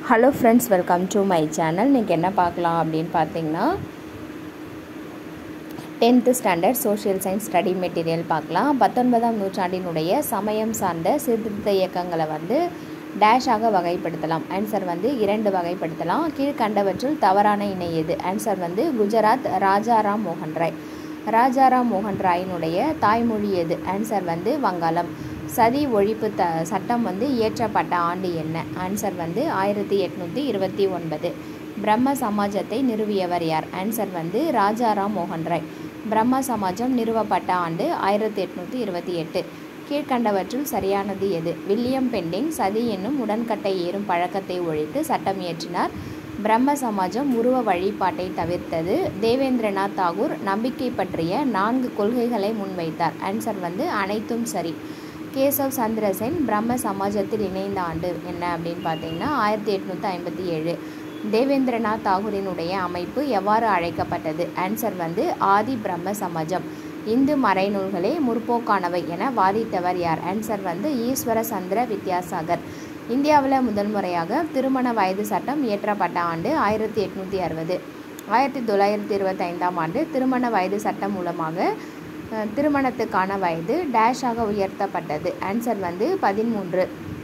hello friends welcome to my channel இன்றைக்கி என்ன பார்க்கலாம் அப்படின்னு பார்த்தீங்கன்னா tenth standard social science study material பார்க்கலாம் பத்தொன்பதாம் நூற்றாண்டினுடைய சமயம் சார்ந்த சீர்திருத்த இயக்கங்களை வந்து டேஷாக வகைப்படுத்தலாம் ஆன்சர் வந்து இரண்டு வகைப்படுத்தலாம் கீழ்கண்டவற்றில் தவறான இணை எது ஆன்சர் வந்து குஜராத் ராஜாராம் மோகன் ராய் ராஜாராம் மோகன் ராயினுடைய தாய்மொழி எது ஆன்சர் வந்து வங்காளம் சதி ஒழிப்பு த சட்டம் வந்து இயற்றப்பட்ட ஆண்டு என்ன ஆன்சர் வந்து ஆயிரத்தி எட்நூற்றி இருபத்தி ஒன்பது பிரம்ம சமாஜத்தை நிறுவியவர் யார் ஆன்சர் வந்து ராஜாராம் மோகன் ராய் பிரம்ம சமாஜம் நிறுவப்பட்ட ஆண்டு ஆயிரத்தி எட்நூற்றி இருபத்தி எட்டு கீழ்கண்டவற்றுள் சரியானது எது வில்லியம் பெண்டிங் சதி என்னும் உடன்கட்டை ஏறும் பழக்கத்தை ஒழித்து சட்டம் இயற்றினார் பிரம்ம சமாஜம் உருவ வழிபாட்டை தவிர்த்தது தேவேந்திரநாத் தாகூர் நம்பிக்கை பற்றிய நான்கு கொள்கைகளை முன்வைத்தார் ஆன்சர் வந்து அனைத்தும் சரி கேசவ் சந்திரசென் பிரம்ம சமாஜத்தில் இணைந்த ஆண்டு என்ன அப்படின்னு பார்த்தீங்கன்னா ஆயிரத்தி எட்நூற்றி ஐம்பத்தி ஏழு தேவேந்திரநாத் தாகூரினுடைய அமைப்பு எவ்வாறு அழைக்கப்பட்டது ஆன்சர் வந்து ஆதி பிரம்ம சமாஜம் இந்து மறைநூல்களே முற்போக்கானவை என வாதித்தவர் யார் ஆன்சர் வந்து ஈஸ்வர சந்திர வித்யாசாகர் இந்தியாவில் முதல் முறையாக திருமண வயது சட்டம் இயற்றப்பட்ட ஆண்டு ஆயிரத்தி எட்நூற்றி அறுபது ஆயிரத்தி தொள்ளாயிரத்தி இருபத்தைந்தாம் ஆண்டு திருமண வயது சட்டம் மூலமாக திருமணத்துக்கான வயது டேஷாக உயர்த்தப்பட்டது ஆன்சர் வந்து பதிமூன்று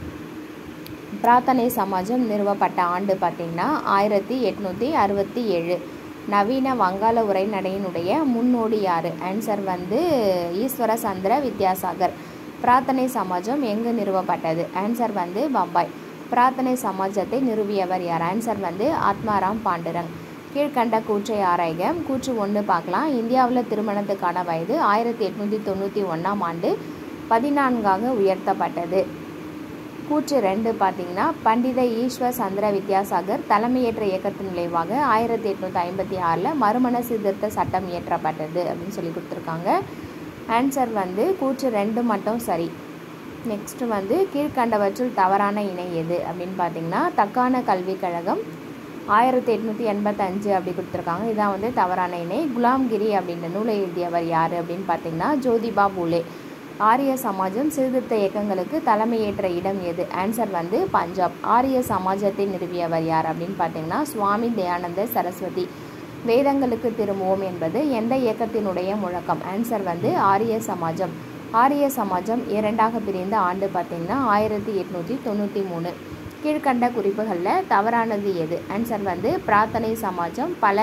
பிரார்த்தனை சமாஜம் நிறுவப்பட்ட ஆண்டு பார்த்திங்கன்னா ஆயிரத்தி எட்நூற்றி அறுபத்தி ஏழு நவீன வங்காள உரைநடையினுடைய முன்னோடி யார் ஆன்சர் வந்து ஈஸ்வர சந்திர வித்யாசாகர் பிரார்த்தனை சமாஜம் எங்கு நிறுவப்பட்டது ஆன்சர் வந்து பம்பாய் பிரார்த்தனை சமாஜத்தை நிறுவியவர் யார் ஆன்சர் வந்து ஆத்மாராம் பாண்டுரங் கீழ்கண்ட கூற்றை ஆராய்க கூற்று ஒன்று பார்க்கலாம் இந்தியாவில் திருமணத்துக்கான வயது ஆயிரத்தி எட்நூற்றி தொண்ணூற்றி ஒன்றாம் ஆண்டு பதினான்காக உயர்த்தப்பட்டது கூற்று ரெண்டு பார்த்தீங்கன்னா பண்டித ஈஸ்வர் சந்திர வித்யாசாகர் தலைமையேற்ற இயக்கத்தின் விளைவாக ஆயிரத்தி எட்நூற்றி ஐம்பத்தி ஆறில் மறுமண சீர்திருத்த சட்டம் இயற்றப்பட்டது அப்படின்னு சொல்லி கொடுத்துருக்காங்க ஆன்சர் வந்து கூற்று ரெண்டு மட்டும் சரி நெக்ஸ்ட்டு வந்து கீழ்கண்டவற்றில் தவறான இணை எது அப்படின்னு பார்த்தீங்கன்னா தக்கான கல்விக் கழகம் ஆயிரத்தி எட்நூற்றி எண்பத்தஞ்சு அப்படி கொடுத்துருக்காங்க இதான் வந்து தவறான இணை குலாம்கிரி அப்படின்ற நூலை எழுதியவர் யார் அப்படின்னு பார்த்தீங்கன்னா ஜோதிபா பூலே ஆரிய சமாஜம் சீர்திருத்த இயக்கங்களுக்கு தலைமையேற்ற இடம் எது ஆன்சர் வந்து பஞ்சாப் ஆரிய சமாஜத்தை நிறுவியவர் யார் அப்படின்னு பார்த்தீங்கன்னா சுவாமி தயானந்த சரஸ்வதி வேதங்களுக்கு திரும்புவோம் என்பது எந்த இயக்கத்தினுடைய முழக்கம் ஆன்சர் வந்து ஆரிய சமாஜம் ஆரிய சமாஜம் இரண்டாக பிரிந்த ஆண்டு பார்த்திங்கன்னா ஆயிரத்தி எட்நூற்றி தொண்ணூற்றி மூணு கீழ்கண்ட குறிப்புகளில் தவறானது எது ஆன்சர் வந்து பிரார்த்தனை சமாஜம் பல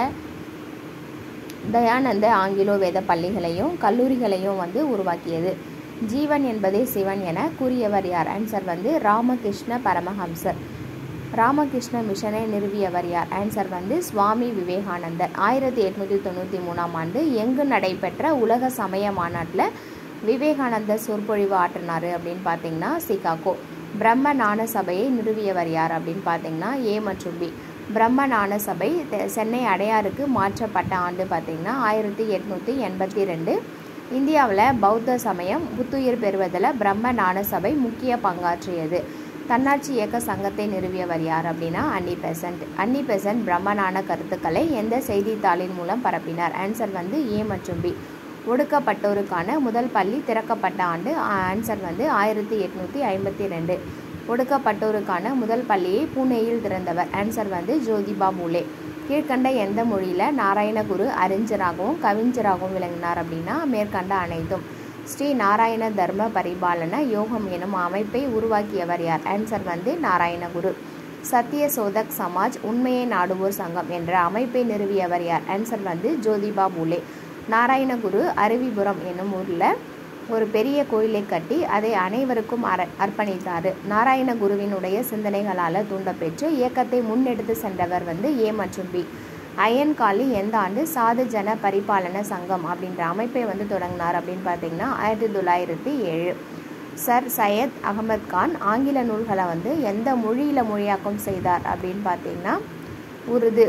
தயானந்த ஆங்கிலோ வேத பள்ளிகளையும் கல்லூரிகளையும் வந்து உருவாக்கியது ஜீவன் என்பதே சிவன் என கூறியவர் யார் ஆன்சர் வந்து ராமகிருஷ்ண பரமஹம்சர் ராமகிருஷ்ண மிஷனை நிறுவியவர் யார் ஆன்சர் வந்து சுவாமி விவேகானந்தர் ஆயிரத்தி எட்நூற்றி தொண்ணூற்றி மூணாம் ஆண்டு எங்கு நடைபெற்ற உலக சமய மாநாட்டில் விவேகானந்தர் சொற்பொழிவு ஆற்றினார் அப்படின்னு பார்த்தீங்கன்னா சிகாகோ பிரம்ம ஞான சபையை நிறுவியவர் யார் அப்படின்னு பார்த்தீங்கன்னா ஏ மற்றும் பி பிரம்ம ஞான சபை சென்னை அடையாருக்கு மாற்றப்பட்ட ஆண்டு பார்த்திங்கன்னா ஆயிரத்தி எட்நூற்றி எண்பத்தி ரெண்டு இந்தியாவில் பௌத்த சமயம் புத்துயிர் பெறுவதில் பிரம்ம ஞான சபை முக்கிய பங்காற்றியது தன்னாட்சி இயக்க சங்கத்தை நிறுவியவர் யார் அப்படின்னா அன்னி பெசன்ட் அன்னி பெசன்ட் பிரம்மஞான கருத்துக்களை எந்த செய்தித்தாளின் மூலம் பரப்பினார் ஆன்சர் வந்து ஏ மற்றும் பி ஒடுக்கப்பட்டோருக்கான முதல் பள்ளி திறக்கப்பட்ட ஆண்டு ஆன்சர் வந்து ஆயிரத்தி எட்நூற்றி ஐம்பத்தி ரெண்டு ஒடுக்கப்பட்டோருக்கான முதல் பள்ளியை பூனேயில் திறந்தவர் ஆன்சர் வந்து ஜோதிபா பூலே கீழ்கண்ட எந்த மொழியில் நாராயணகுரு அறிஞராகவும் கவிஞராகவும் விளங்கினார் அப்படின்னா மேற்கண்ட அனைத்தும் ஸ்ரீ நாராயண தர்ம பரிபாலன யோகம் எனும் அமைப்பை உருவாக்கியவர் யார் ஆன்சர் வந்து நாராயணகுரு சத்திய சோதக் சமாஜ் உண்மையை நாடுவோர் சங்கம் என்ற அமைப்பை நிறுவியவர் யார் ஆன்சர் வந்து ஜோதிபா பூலே நாராயணகுரு அருவிபுரம் என்னும் ஊரில் ஒரு பெரிய கோயிலை கட்டி அதை அனைவருக்கும் அர அர்ப்பணித்தார் நாராயணகுருவினுடைய சிந்தனைகளால் தூண்டப்பெற்று இயக்கத்தை முன்னெடுத்து சென்றவர் வந்து ஏ மற்றும் பி அயன்காலி எந்த ஆண்டு சாது ஜன பரிபாலன சங்கம் அப்படின்ற அமைப்பை வந்து தொடங்கினார் அப்படின்னு பார்த்தீங்கன்னா ஆயிரத்தி தொள்ளாயிரத்தி ஏழு சர் சையத் அகமது கான் ஆங்கில நூல்களை வந்து எந்த மொழியில் மொழியாக்கம் செய்தார் அப்படின்னு பார்த்தீங்கன்னா உருது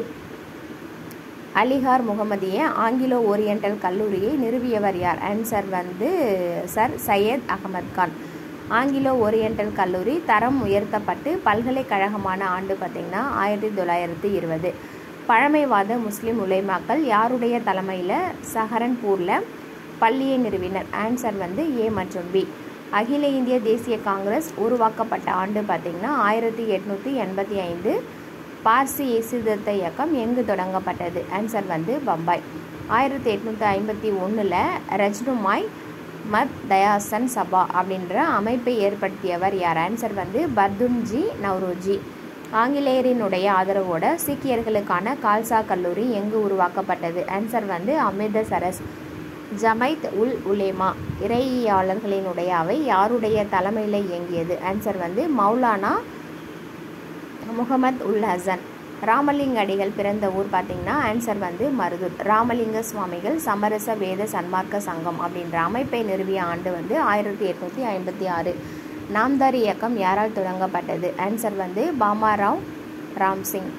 அலிகார் முகமதிய ஆங்கிலோ ஓரியண்டல் கல்லூரியை நிறுவியவர் யார் ஆன்சர் வந்து sir Syed Ahmed Khan Anglo oriental கல்லூரி தரம் உயர்த்தப்பட்டு பல்கலைக்கழகமான ஆண்டு பார்த்திங்கன்னா ஆயிரத்தி தொள்ளாயிரத்தி இருபது பழமைவாத முஸ்லீம் உலைமாக்கள் யாருடைய தலைமையில் சஹரன்பூரில் பள்ளியை நிறுவினர் ஆன்சர் வந்து ஏ மற்றும் பி அகில இந்திய தேசிய காங்கிரஸ் உருவாக்கப்பட்ட ஆண்டு பார்த்திங்கன்னா ஆயிரத்தி எட்நூற்றி எண்பத்தி ஐந்து பார்சி சீர்திருத்த இயக்கம் எங்கு தொடங்கப்பட்டது ஆன்சர் வந்து பம்பாய் ஆயிரத்தி எட்நூற்றி ஐம்பத்தி ஒன்றில் ரஜ்னுமாய் மத் தயாசன் சபா அப்படின்ற அமைப்பை ஏற்படுத்தியவர் யார் ஆன்சர் வந்து பர்துன்ஜி நவ்ரோஜி ஆங்கிலேயரினுடைய ஆதரவோட சீக்கியர்களுக்கான கால்சா கல்லூரி எங்கு உருவாக்கப்பட்டது ஆன்சர் வந்து அமிர்தசரஸ் ஜமைத் உல் உலேமா இறையாளர்களினுடைய அவை யாருடைய தலைமையில் இயங்கியது ஆன்சர் வந்து மௌலானா முகமது உல் ஹசன் ராமலிங்க அடிகள் பிறந்த ஊர் பார்த்திங்கன்னா ஆன்சர் வந்து மருதூர் ராமலிங்க சுவாமிகள் சமரச வேத சன்மார்க்க சங்கம் அப்படின்ற அமைப்பை நிறுவிய ஆண்டு வந்து ஆயிரத்தி எட்நூற்றி ஐம்பத்தி ஆறு நாம்தார் இயக்கம் யாரால் தொடங்கப்பட்டது ஆன்சர் வந்து பாமாராவ் ராம்சிங்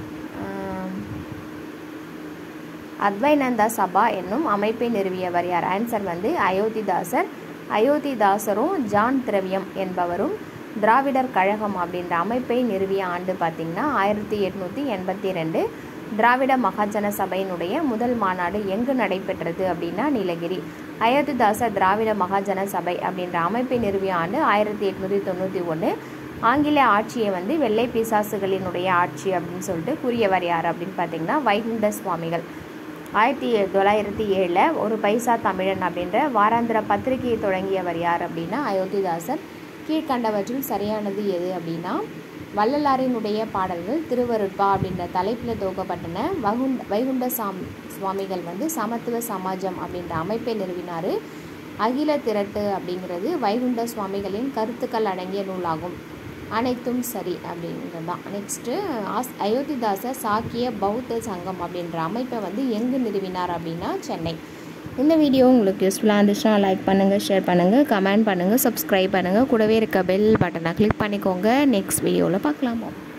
அத்வைனந்தா சபா என்னும் அமைப்பை நிறுவியவர் யார் ஆன்சர் வந்து அயோத்திதாசர் அயோத்திதாசரும் ஜான் திரவியம் என்பவரும் திராவிடர் கழகம் அப்படின்ற அமைப்பை நிறுவிய ஆண்டு பார்த்திங்கன்னா ஆயிரத்தி எட்நூற்றி எண்பத்தி ரெண்டு திராவிட மகாஜன சபையினுடைய முதல் மாநாடு எங்கு நடைபெற்றது அப்படின்னா நீலகிரி அயோத்திதாச திராவிட மகாஜன சபை அப்படின்ற அமைப்பை நிறுவிய ஆண்டு ஆயிரத்தி எட்நூற்றி தொண்ணூற்றி ஒன்று ஆங்கில ஆட்சியை வந்து வெள்ளை பிசாசுகளினுடைய ஆட்சி அப்படின்னு சொல்லிட்டு கூறியவர் யார் அப்படின்னு பார்த்தீங்கன்னா வைகுண்ட சுவாமிகள் ஆயிரத்தி தொள்ளாயிரத்தி ஏழில் ஒரு பைசா தமிழன் அப்படின்ற வாராந்திர பத்திரிகையை தொடங்கியவர் யார் அப்படின்னா அயோத்திதாசர் கீழ்கண்டவற்றில் சரியானது எது அப்படின்னா வள்ளலாரினுடைய பாடல்கள் திருவருட்பா அப்படின்ற தலைப்பில் துவக்கப்பட்டன வகுண்ட வைகுண்ட சாம் சுவாமிகள் வந்து சமத்துவ சமாஜம் அப்படின்ற அமைப்பை நிறுவினார் அகில திரட்டு அப்படிங்கிறது வைகுண்ட சுவாமிகளின் கருத்துக்கள் அடங்கிய நூலாகும் அனைத்தும் சரி அப்படிங்கிறது தான் நெக்ஸ்ட்டு ஆஸ் அயோத்திதாச சாக்கிய பௌத்த சங்கம் அப்படின்ற அமைப்பை வந்து எங்கு நிறுவினார் அப்படின்னா சென்னை இந்த வீடியோ உங்களுக்கு யூஸ்ஃபுல்லாக இருந்துச்சுன்னா லைக் பண்ணுங்கள் ஷேர் பண்ணுங்கள் கமெண்ட் பண்ணுங்கள் சப்ஸ்கிரைப் பண்ணுங்கள் கூடவே இருக்க பெல் பட்டனை கிளிக் பண்ணிக்கோங்க நெக்ஸ்ட் வீடியோவில் பார்க்கலாமா